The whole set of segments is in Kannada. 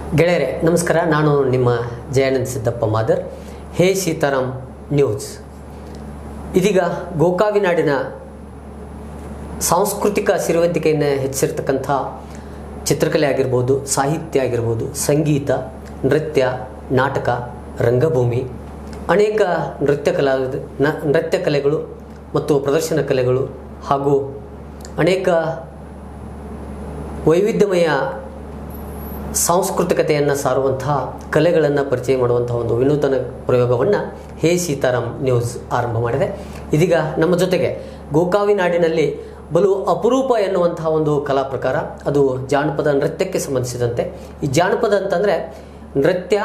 ಗೆಳೆಯರೆ ನಮಸ್ಕಾರ ನಾನು ನಿಮ್ಮ ಜಯಾನಂದ್ ಸಿದ್ದಪ್ಪ ಮಾದರ್ ಹೇ ಸೀತಾರಾಮ್ ನ್ಯೂಸ್ ಇದೀಗ ಗೋಕಾವಿನಾಡಿನ ಸಾಂಸ್ಕೃತಿಕ ಸಿರಿವಂತಿಕೆಯನ್ನು ಹೆಚ್ಚಿರ್ತಕ್ಕಂಥ ಚಿತ್ರಕಲೆ ಆಗಿರ್ಬೋದು ಸಾಹಿತ್ಯ ಆಗಿರ್ಬೋದು ಸಂಗೀತ ನೃತ್ಯ ನಾಟಕ ರಂಗಭೂಮಿ ಅನೇಕ ನೃತ್ಯ ಕಲಾ ನ- ನೃತ್ಯ ಕಲೆಗಳು ಮತ್ತು ಪ್ರದರ್ಶನ ಕಲೆಗಳು ಹಾಗೂ ಅನೇಕ ವೈವಿಧ್ಯಮಯ ಸಾಂಸ್ಕೃತಿಕತೆಯನ್ನು ಸಾರುವಂತಹ ಕಲೆಗಳನ್ನು ಪರಿಚಯ ಮಾಡುವಂತಹ ಒಂದು ವಿನೂತನ ಪ್ರಯೋಗವನ್ನು ಹೇ ಸೀತಾರಾಮ್ ನ್ಯೂಸ್ ಆರಂಭ ಮಾಡಿದೆ ಇದೀಗ ನಮ್ಮ ಜೊತೆಗೆ ಗೋಕಾವಿ ನಾಡಿನಲ್ಲಿ ಬಲು ಅಪರೂಪ ಎನ್ನುವಂತಹ ಒಂದು ಕಲಾ ಪ್ರಕಾರ ಅದು ಜಾನಪದ ನೃತ್ಯಕ್ಕೆ ಸಂಬಂಧಿಸಿದಂತೆ ಈ ಜಾನಪದ ಅಂತಂದರೆ ನೃತ್ಯ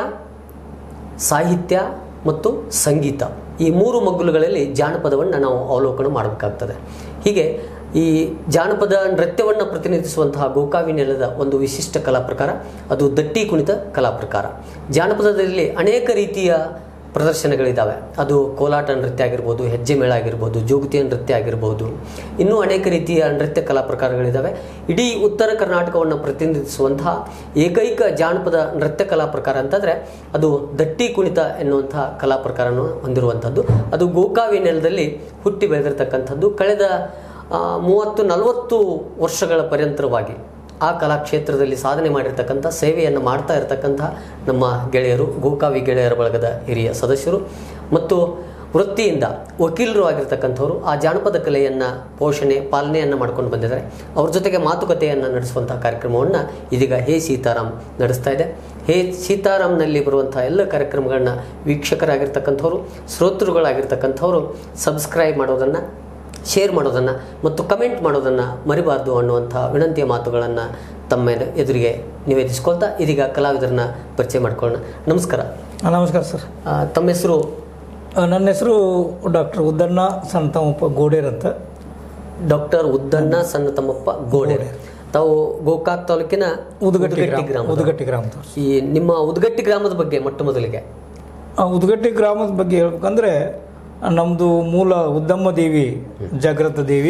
ಸಾಹಿತ್ಯ ಮತ್ತು ಸಂಗೀತ ಈ ಮೂರು ಮಗ್ಗುಲುಗಳಲ್ಲಿ ಜಾನಪದವನ್ನು ನಾವು ಅವಲೋಕನ ಮಾಡಬೇಕಾಗ್ತದೆ ಹೀಗೆ ಈ ಜಾನಪದ ನೃತ್ಯವನ್ನು ಪ್ರತಿನಿಧಿಸುವಂತಹ ಗೋಕಾವಿ ನೆಲದ ಒಂದು ವಿಶಿಷ್ಟ ಕಲಾ ಪ್ರಕಾರ ಅದು ದಟ್ಟಿ ಕುಣಿತ ಕಲಾ ಪ್ರಕಾರ ಜಾನಪದದಲ್ಲಿ ಅನೇಕ ರೀತಿಯ ಪ್ರದರ್ಶನಗಳಿದ್ದಾವೆ ಅದು ಕೋಲಾಟ ನೃತ್ಯ ಆಗಿರ್ಬೋದು ಹೆಜ್ಜೆ ಮೇಳ ಆಗಿರ್ಬೋದು ಜೋಗತಿಯ ನೃತ್ಯ ಆಗಿರ್ಬೋದು ಇನ್ನೂ ಅನೇಕ ರೀತಿಯ ನೃತ್ಯ ಕಲಾ ಪ್ರಕಾರಗಳಿದ್ದಾವೆ ಇಡೀ ಉತ್ತರ ಕರ್ನಾಟಕವನ್ನು ಪ್ರತಿನಿಧಿಸುವಂತಹ ಏಕೈಕ ಜಾನಪದ ನೃತ್ಯ ಕಲಾ ಪ್ರಕಾರ ಅಂತಂದರೆ ಅದು ದಟ್ಟಿ ಕುಣಿತ ಎನ್ನುವಂತಹ ಕಲಾ ಪ್ರಕಾರವನ್ನು ಹೊಂದಿರುವಂಥದ್ದು ಅದು ಗೋಕಾವಿ ನೆಲದಲ್ಲಿ ಹುಟ್ಟಿ ಬೆಳೆದಿರ್ತಕ್ಕಂಥದ್ದು ಕಳೆದ ಆ, ಮೂವತ್ತು ನಲವತ್ತು ವರ್ಷಗಳ ಪರ್ಯಂತರವಾಗಿ ಆ ಕಲಾಕ್ಷೇತ್ರದಲ್ಲಿ ಸಾಧನೆ ಮಾಡಿರ್ತಕ್ಕಂಥ ಸೇವೆಯನ್ನು ಮಾಡ್ತಾ ಇರತಕ್ಕಂಥ ನಮ್ಮ ಗೆಳೆಯರು ಗೋಕಾವಿ ಗೆಳೆಯರ ಬಳಗದ ಹಿರಿಯ ಸದಸ್ಯರು ಮತ್ತು ವೃತ್ತಿಯಿಂದ ವಕೀಲರು ಆಗಿರ್ತಕ್ಕಂಥವ್ರು ಆ ಜಾನಪದ ಕಲೆಯನ್ನು ಪೋಷಣೆ ಪಾಲನೆಯನ್ನು ಮಾಡ್ಕೊಂಡು ಬಂದಿದ್ದಾರೆ ಅವ್ರ ಜೊತೆಗೆ ಮಾತುಕತೆಯನ್ನು ನಡೆಸುವಂಥ ಕಾರ್ಯಕ್ರಮವನ್ನು ಇದೀಗ ಹೇ ಸೀತಾರಾಮ್ ನಡೆಸ್ತಾ ಇದೆ ಹೇ ಸೀತಾರಾಮ್ನಲ್ಲಿ ಬರುವಂಥ ಎಲ್ಲ ಕಾರ್ಯಕ್ರಮಗಳನ್ನ ವೀಕ್ಷಕರಾಗಿರ್ತಕ್ಕಂಥವ್ರು ಶ್ರೋತೃಗಳಾಗಿರ್ತಕ್ಕಂಥವ್ರು ಸಬ್ಸ್ಕ್ರೈಬ್ ಮಾಡೋದನ್ನು ಶೇರ್ ಮಾಡೋದನ್ನು ಮತ್ತು ಕಮೆಂಟ್ ಮಾಡೋದನ್ನು ಮರಿಬಾರ್ದು ಅನ್ನುವಂಥ ವಿನಂತಿಯ ಮಾತುಗಳನ್ನು ತಮ್ಮ ಎದುರಿಗೆ ನಿವೇದಿಸ್ಕೊಳ್ತಾ ಇದೀಗ ಕಲಾವಿದರನ್ನ ಪರಿಚಯ ಮಾಡ್ಕೊಳ್ಳೋಣ ನಮಸ್ಕಾರ ಆ, ನಮಸ್ಕಾರ ಸರ್ ಆ, ತಮ್ಮ ಹೆಸರು ಆ, ನನ್ನ ಹೆಸರು ಡಾಕ್ಟರ್ ಉದ್ದಣ್ಣ ಸಂತಮಪ್ಪ ಗೋಡೇರ್ ಅಂತ ಡಾಕ್ಟರ್ ಉದ್ದಣ್ಣ ಸಣ್ಣ ತಮ್ಮಪ್ಪ ಗೋಡೆ ತಾವು ಗೋಕಾಕ್ ತಾಲೂಕಿನ ಉದಗಟ್ಟಿ ಗ್ರಾಮ ಗ್ರಾಮ ಉದಗಟ್ಟಿ ಗ್ರಾಮದ ಈ ನಿಮ್ಮ ಉದ್ಗಟ್ಟಿ ಗ್ರಾಮದ ಬಗ್ಗೆ ಮೊಟ್ಟ ಮೊದಲಿಗೆ ಆ ಉದಗಟ್ಟಿ ಗ್ರಾಮದ ಬಗ್ಗೆ ಹೇಳ್ಬೇಕಂದ್ರೆ ನಮ್ಮದು ಮೂಲ ಉದ್ದಮ್ಮ ದೇವಿ ಜಾಗೃತ ದೇವಿ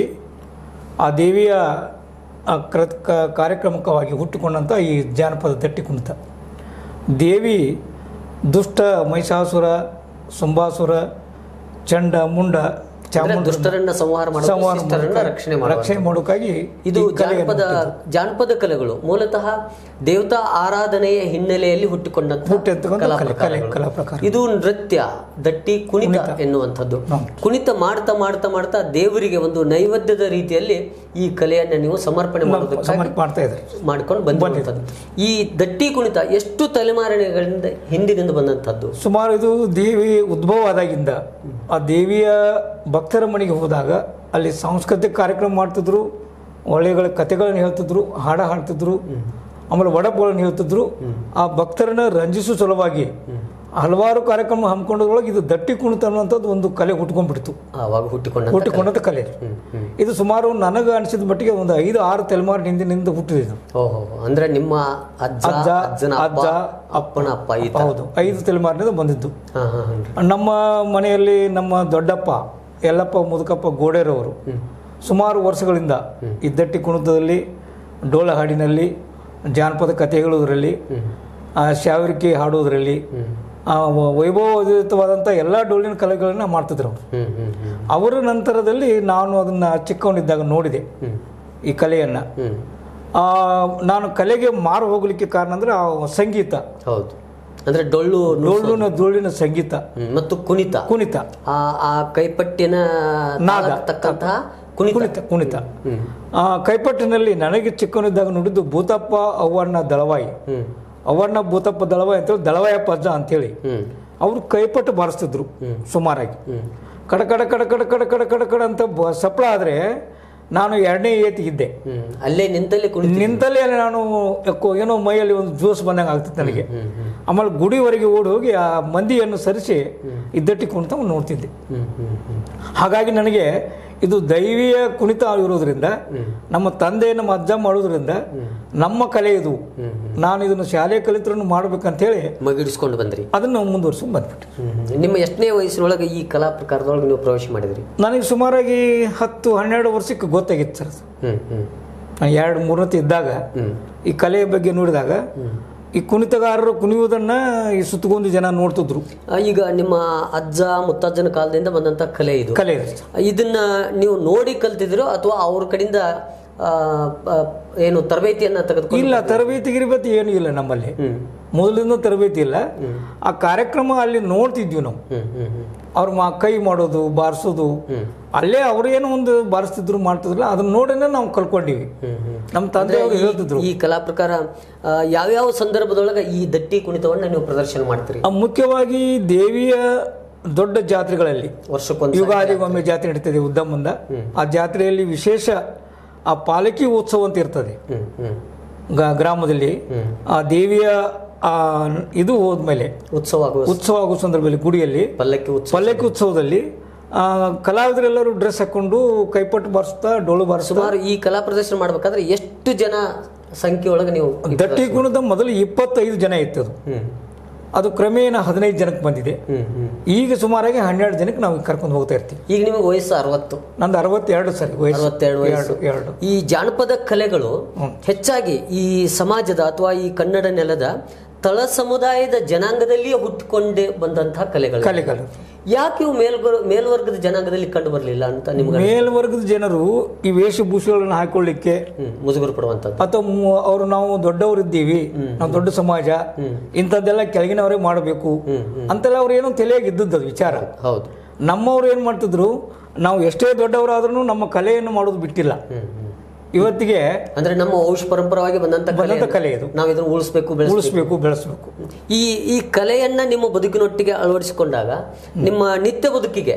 ಆ ದೇವಿಯ ಆ ಕೃತ್ ಕ- ಕಾರ್ಯಕ್ರಮಕವಾಗಿ ಹುಟ್ಟಿಕೊಂಡಂಥ ಈ ಜಾನಪದ ತಟ್ಟಿ ಕುಣಿತ ದೇವಿ ದುಷ್ಟ ಮಹಿಷಾಸುರ ಸುಂಬಾಸುರ ಚಂಡ ಮುಂಡ ಅಂದ್ರೆ ಚಾಮುಂಡ ದುಷ್ಟರನ್ನ ಸಂಹಾರ ಮಾಡೋ ಸಂಹಾರ ಶಿಷ್ಟರನ್ನ ಮಾಡೋಕ್ಕಾಗಿ- ರಕ್ಷಣೆ ಮಾಡುವ ರಕ್ಷಣೆ ಮಾಡೋಕ್ಕಾಗಿ ಇದು ಈ ಕಲೆಯನ್ನು ಜಾನಪದ ಜಾನಪದ ಕಲೆಗಳು ಮೂಲತಃ ದೇವತಾ ಆರಾಧನೆಯ ಹಿನ್ನೆಲೆಯಲ್ಲಿ ಹುಟ್ಟಿಕೊಂಡಂತಹ ಹುಟ್ಟಿರ್ತಕ್ಕಂಥ ಕಲಾ ಕಲೆ- ಕಲೆ- ಪ್ರಕಾರಗಳು. ಕಲಾ ಪ್ರಕಾರ. ಇದು ನೃತ್ಯ ದಟ್ಟಿ ಕುಣಿತ ಎನ್ನುವಂಥದ್ದು ಹೌದು. ಕುಣಿತ ಮಾಡ್ತಾ ಮಾಡ್ತಾ ಮಾಡ್ತಾ ದೇವರಿಗೆ ಒಂದು ನೈವೇದ್ಯದ ರೀತಿಯಲ್ಲಿ ಈ ಕಲೆಯನ್ನ ನೀವು ಸಮರ್ಪಣೆ ಮಾಡೋದಕ್ಕೆ ಸಮರ್ಪಣೆ ಮಾಡ್ತಾ ಇದ್ದಾರೆ ಮಾಡ್ಕೊಂಡು ಬಂದಿರುವಂಥದ್ದು ಈ ದಟ್ಟಿ ಕುಣಿತ ಎಷ್ಟು ತಲೆಮಾರಿಗಳಿಂದ ಹಿಂದಿನಿಂದ ಬಂದಂಥದ್ದು ಸುಮಾರು ಇದು ದೇವಿ ಉದ್ಭವ ಆದಾಗಿಂದ ಆ ದೇವಿಯ ಭಕ್ತರ ಮನೆಗೆ ಹೋದಾಗ ಅಲ್ಲಿ ಸಾಂಸ್ಕೃತಿಕ ಕಾರ್ಯಕ್ರಮ ಮಾಡ್ತಿದ್ರು ಒಳ್ಳೆಗಳ ಕಥೆಗಳನ್ನ ಹೇಳ್ತಿದ್ರು ಹಾಡ ಹಾಡ್ತಿದ್ರು ಆಮೇಲೆ ಒಡಪುಗಳನ್ನು ಹೇಳ್ತಿದ್ರು ಆ ಭಕ್ತರನ್ನ ರಂಜಿಸುವ ಸಲುವಾಗಿ ಹಲವಾರು ಕಾರ್ಯಕ್ರಮ ಹಮ್ಮಿಕೊಂಡದ್ರೊಳಗೆ ಇದು ದಟ್ಟಿ ಕುಣಿತ ಅನ್ನುವಂಥದ್ದು ಒಂದು ಕಲೆ ಹುಟ್ಕೊಂಡ್ಬಿಡ್ತು ಆವಾಗ ಹುಟ್ಟಿಕೊಂಡ ಹುಟ್ಟಿಕೊಂಡಂಥ ಕಲೆ ಇದು ಸುಮಾರು ನನಗೆ ಅನಿಸಿದ ಮಟ್ಟಿಗೆ ಒಂದು ಐದು ಆರು ತಲೆಮಾರಿನ ಹಿಂದಿನಿಂದ ಹುಟ್ಟಿದೆ ಇದು ಓಹೋ ಅಂದ್ರೆ ನಿಮ್ಮ ಅಜ್ಜ ಅಜ್ಜ, ಅಜ್ಜನ ಅಪ್ಪ ಅಜ್ಜ, ಅಪ್ಪನ ಅಪ್ಪ ಈ ತರ ಹೌದು ಐದು ತಲೆಮಾರಿನಿಂದ ಬಂದಿದ್ದು ಹಾ ಹಾ ಹಾ ನಮ್ಮ ಮನೆಯಲ್ಲಿ ನಮ್ಮ ದೊಡ್ಡಪ್ಪ ಯಲ್ಲಪ್ಪ ಮುದುಕಪ್ಪ ಗೋಡೆರವರು ಸುಮಾರು ವರ್ಷಗಳಿಂದ ಇದ್ದಟ್ಟಿ ಕುಣಿತದಲ್ಲಿ ಡೋಲ ಹಾಡಿನಲ್ಲಿ ಜಾನಪದ ಕಥೆ ಹೇಳೋದ್ರಲ್ಲಿ ಆ ಶಾವರಿಕೆ ಹಾಡೋದ್ರಲ್ಲಿ ಆ ವ- ವೈಭವಯುತವಾದಂಥ ಎಲ್ಲ ಡೋಲಿನ ಕಲೆಗಳನ್ನ ಮಾಡ್ತಿದ್ರು ಅವರು ಹ್ಮ್ ಹ್ಮ್ ಹ್ಮ್ ಅವರ ನಂತರದಲ್ಲಿ ನಾನು ಅದನ್ನು ಚಿಕ್ಕವನಿದ್ದಾಗ ನೋಡಿದೆ ಈ ಕಲೆಯನ್ನು ಹ್ಮ್ ನಾನು ಕಲೆಗೆ ಮಾರು ಹೋಗಲಿಕ್ಕೆ ಕಾರಣ ಅಂದರೆ ಆ ಸಂಗೀತ ಹೌದು ಅಂದ್ರೆ ಡೊಳ್ಳು ನು- ಡೋಲಿನ ಡೋಲಿನ ಸಂಗೀತ ಹ್ಮ್, ಮತ್ತು ಕುಣಿತ ಕುಣಿತ ಆ ಆ ಕೈಪಟ್ಟಿನ ನಾದ. ತಾಳಕ್ಕೆ ತಕ್ಕಂತಹ ಕುಣಿತ ಕುಣಿತ ಕುಣಿತ ಹ್ಮ್ ಆ ಕೈಪಟ್ಟಿನಲ್ಲಿ ನನಗೆ ಚಿಕ್ಕವನಿದ್ದಾಗ ನೋಡಿದ್ದು ಭೂತಪ್ಪ ಅವ್ವಣ್ಣ ದಳವಾಯಿ ಹ್ಮ್ ಅವ್ವಣ್ಣ ಭೂತಪ್ಪ ದಳವಾಯಿ ಅಂತೇಳಿ ದಳವಾಯಪ್ಪ ಅಜ್ಜ ಅಂತೇಳಿ ಹ್ಮ್ ಅವರು ಕೈಪಟ್ಟು ಬಾರಿಸ್ತಿದ್ರು ಸುಮಾರಾಗಿ ಹ್ಮ್ ಕಡ ಕಡ ಕಡ ಕಡ ಕಡ ಕಡ ಕಡ ಕಡ ಅಂತ ಬ- ಸಪ್ಪಳ ಆದರೆ ನಾನು ಎರಡನೇ ಏತಿಗಿದ್ದೆ ಹ್ಮ್ ಅಲ್ಲೇ ನಿಂತಲ್ಲಿ ಕುಣಿತ ನಿಂತಲ್ಲೇ ಅಲ್ಲಿ ನಾನು ಯಾಕೋ ಏನೋ ಮೈಯಲ್ಲಿ ಒಂದು ಜ್ಯೂಸ್ ಬಂದಂಗೆ ಆಗ್ತಿತ್ತು ನನಗೆ ಆಮೇಲೆ ಗುಡಿವರೆಗೆ ಓಡಿ ಹೋಗಿ ಆ ಮಂದಿಯನ್ನು ಸರಿಸಿ ಇದ್ದಟ್ಟಿ ಕುಣಿತ ನೋಡ್ತಿದ್ದೆ ಹ್ಮ್ ಹ್ಮ್ ಹ್ಮ್ ಹಾಗಾಗಿ ನನಗೆ ಇದು ದೈವಿಯ ಕುಣಿತ ಇರೋದ್ರಿಂದ ನಮ್ಮ ತಂದೆ ನಮ್ಮ ಅಜ್ಜ ಮಾಡೋದ್ರಿಂದ ನಮ್ಮ ಕಲೆ ಇದು ನಾನು ಇದನ್ನು ಶಾಲೆ ಕಲಿತರನ್ನು ಮಾಡ್ಬೇಕಂತೇಳಿ ಮಗಿಡಿಸ್ಕೊಂಡು ಬಂದ್ರಿ ಅದನ್ನು ಮುಂದುವರ್ಸ್ಕೊಂಡು ಬಂದ್ಬಿಟ್ಟೆ ಹ್ಮ್. ನಿಮ್ಮ ಎಷ್ಟನೇ ವಯಸ್ಸಿನೊಳಗೆ ಈ ಕಲಾ ಪ್ರಕಾರದೊಳಗೆ ನೀವು ಪ್ರವೇಶ ಮಾಡಿದ್ರಿ ನನಗೆ ಸುಮಾರಾಗಿ ಹತ್ತು ಹನ್ನೆರಡು ವರ್ಷಕ್ಕೆ ಗೊತ್ತಾಗಿತ್ತು ಸರ್ ಅದು ಹ್ಮ್ ಹ್ಮ್ ನಾನು ಎರಡು ಮೂರನೇ ಇದ್ದಾಗ ಹ್ಮ್ ಈ ಕಲೆಯ ಬಗ್ಗೆ ನೋಡಿದಾಗ ಈ ಕುಣಿತಗಾರರು ಕುಣಿಯುವುದನ್ನ ಈ ಸುತ್ತಗೊಂದು ಜನ ನೋಡ್ತಿದ್ರು ಆ, ಈಗ ನಿಮ್ಮ ಅಜ್ಜ ಮುತ್ತಜ್ಜನ ಕಾಲದಿಂದ ಬಂದಂತ ಕಲೆ ಇದು ಕಲೆ ಇದನ್ನ ನೀವು ನೋಡಿ ಕಲ್ತಿದಿರೋ ಅಥವಾ ಅವ್ರ ಕಡೆಯಿಂದ ಆ, ಆ, ಏನು ತರಬೇತಿಯನ್ನ ತೆಗೆದುಕೊಂಡು ಇಲ್ಲ ತರಬೇತಿ ಗಿರಬೇತಿ ಏನೂ ಇಲ್ಲ ನಮ್ಮಲ್ಲಿ ಹ್ಮ್ ಮೊದಲಿಂದ ತರಬೇತಿ ಇಲ್ಲ ಆ ಕಾರ್ಯಕ್ರಮ ಅಲ್ಲಿ ನೋಡ್ತಿದ್ವಿ ನಾವು ಹ್ಮ್ ಹ್ಮ್ ಹ್ಮ್ ಅವ್ರ ಮಾ ಕೈ ಮಾಡೋದು ಬಾರಿಸೋದು ಹ್ಮ್. ಅಲ್ಲೇ ಅವ್ರೇನೋ ಒಂದು ಬಾರಿಸ್ತಿದ್ರು ಮಾಡ್ತಿದ್ರಲ್ಲ ಅದನ್ನ ನೋಡೇನೆ ನಾವು ಕಲ್ಕೊಂಡಿವಿ ಹ್ಮ್ ಹ್ಮ್ ನಮ್ಮ ತಂದೆ ಅವರು ಹೇಳ್ತಿದ್ರು ಈ ಕಲಾ ಪ್ರಕಾರ ಆ, ಯಾವ್ಯಾವ ಸಂದರ್ಭದೊಳಗೆ ಈ ದಟ್ಟಿ ಕುಣಿತವನ್ನ ನೀವು ಪ್ರದರ್ಶನ ಮಾಡ್ತೀರಿ ಆ ಮುಖ್ಯವಾಗಿ ದೇವಿಯ ದೊಡ್ಡ ಜಾತ್ರೆಗಳಲ್ಲಿ ವರ್ಷಕ್ಕೊಂದು ಯುಗಾದಿಗೊಮ್ಮೆ ಜಾತ್ರೆ ನಡೀತದೆ ಉದ್ದಮ್ಮಂದ ಆ ಜಾತ್ರೆಯಲ್ಲಿ ವಿಶೇಷ ಆ ಪಾಲಕಿ ಉತ್ಸವ ಅಂತ ಇರ್ತದೆ ಹ್ಮ್ ಹ್ಮ್ ಗ- ಗ್ರಾಮದಲ್ಲಿ ಹ್ಮ್. ಆ ದೇವಿಯ ಆ ಇದು ಹೋದ್ಮೇಲೆ ಉತ್ಸವ ಆಗುವ ಉತ್ಸವ ಆಗೋ ಸಂದರ್ಭದಲ್ಲಿ ಗುಡಿಯಲ್ಲಿ ಪಲ್ಲಕ್ಕಿ ಉತ್ಸವ ಪಲ್ಲಕ್ಕಿ ಉತ್ಸವದಲ್ಲಿ ಆ, ಕಲಾವಿದರೆಲ್ಲರೂ ಡ್ರೆಸ್ ಹಾಕೊಂಡು ಕೈಪಟ್ಟು ಬಾರಿಸ್ತಾ ಡೋಳು ಬಾರಿಸ್ತಾ ಸುಮಾರು ಈ ಕಲಾ ಪ್ರದರ್ಶನ ಮಾಡ್ಬೇಕಾದ್ರೆ ಎಷ್ಟು ಜನ ಸಂಖ್ಯೆಯೊಳಗೆ ನೀವು ದಟ್ಟಿ ಕುಣದ ಮೊದಲು ಇಪ್ಪತ್ತೈದು ಜನ ಇತ್ತು ಅದು ಹ್ಮ್ ಅದು ಕ್ರಮೇಣ ಹದಿನೈದು ಜನಕ್ಕೆ ಬಂದಿದೆ ಹ್ಮ್ ಹ್ಮ್ ಈಗ ಸುಮಾರಾಗಿ ಹನ್ನೆರಡು ಜನಕ್ಕೆ ನಾವು ಕರ್ಕೊಂಡು ಹೋಗ್ತಾ ಇರ್ತೀವಿ ಈಗ ನಿಮಗೆ ವಯಸ್ಸು ಅರವತ್ತು ನಂದು ಅರವತ್ತೆರಡು ಸರಿ ವಯಸ್ಸು ಅರವತ್ತೆರಡು ವಯಸ್ಸು ಎರಡು ಎರಡು ಈ ಜಾನಪದ ಕಲೆಗಳು ಹೆಚ್ಚಾಗಿ ಈ ಸಮಾಜದ ಅಥವಾ ಈ ಕನ್ನಡ ನೆಲದ ತಳ ಸಮುದಾಯದ ಜನಾಂಗದಲ್ಲಿಯೇ ಹುಟ್ಟಿಕೊಂಡೇ ಬಂದಂತಹ ಕಲೆಗಳು ಕಲೆಗಳು ಯಾಕೆ ಇವು ಮೇಲ್ವರ್ ಮೇಲ್ವರ್ಗದ ಜನಾಂಗದಲ್ಲಿ ಕಂಡು ಬರಲಿಲ್ಲ ಅಂತ ನಿಮ್ಗೆ ಮೇಲ್ವರ್ಗದ ಜನರು ಈ ವೇಷಭೂಷೆಗಳನ್ನು ಹಾಕೊಳ್ಳಿಕ್ಕೆ ಹ್ಮ್, ಮುಜುಗರ ಪಡುವಂಥದ್ದು ಅಥವಾ ಮು- ಅವರು ನಾವು ದೊಡ್ಡವರಿದ್ದೀವಿ ನಾವು ದೊಡ್ಡ ಸಮಾಜ ಇಂಥದ್ದೆಲ್ಲ ಕೆಳಗಿನವರೇ ಮಾಡಬೇಕು ಅಂತೆಲ್ಲ ಅವ್ರು ಏನೋ ತಲೆಯಾಗಿ ಇದ್ದದ್ದು ಅದು ವಿಚಾರ ಹೌದು ನಮ್ಮವ್ರು ಏನು ಮಾಡ್ತಿದ್ರು ನಾವು ಎಷ್ಟೇ ದೊಡ್ಡವರಾದ್ರೂ ನಮ್ಮ ಕಲೆಯನ್ನು ಮಾಡೋದು ಬಿಟ್ಟಿಲ್ಲ ಹ್ಮ್, ಹ್ಮ್. ಇವತ್ತಿಗೆ ಅಂದ್ರೆ ನಮ್ಮ ವಂಶ ಪರಂಪರವಾಗಿ ಬಂದಂತ ಕಲೆ ಬಂದಂಥ ಕಲೆ ಇದು ನಾವು ಇದನ್ನು ಉಳಿಸ್ಬೇಕು ಬೆಳೆಸಬೇಕು ಉಳಿಸ್ಬೇಕು ಬೆಳೆಸ್ಬೇಕು ಈ ಈ ಕಲೆಯನ್ನ ನಿಮ್ಮ ಬದುಕಿನೊಟ್ಟಿಗೆ ಅಳವಡಿಸಿಕೊಂಡಾಗ ನಿಮ್ಮ ನಿತ್ಯ ಬದುಕಿಗೆ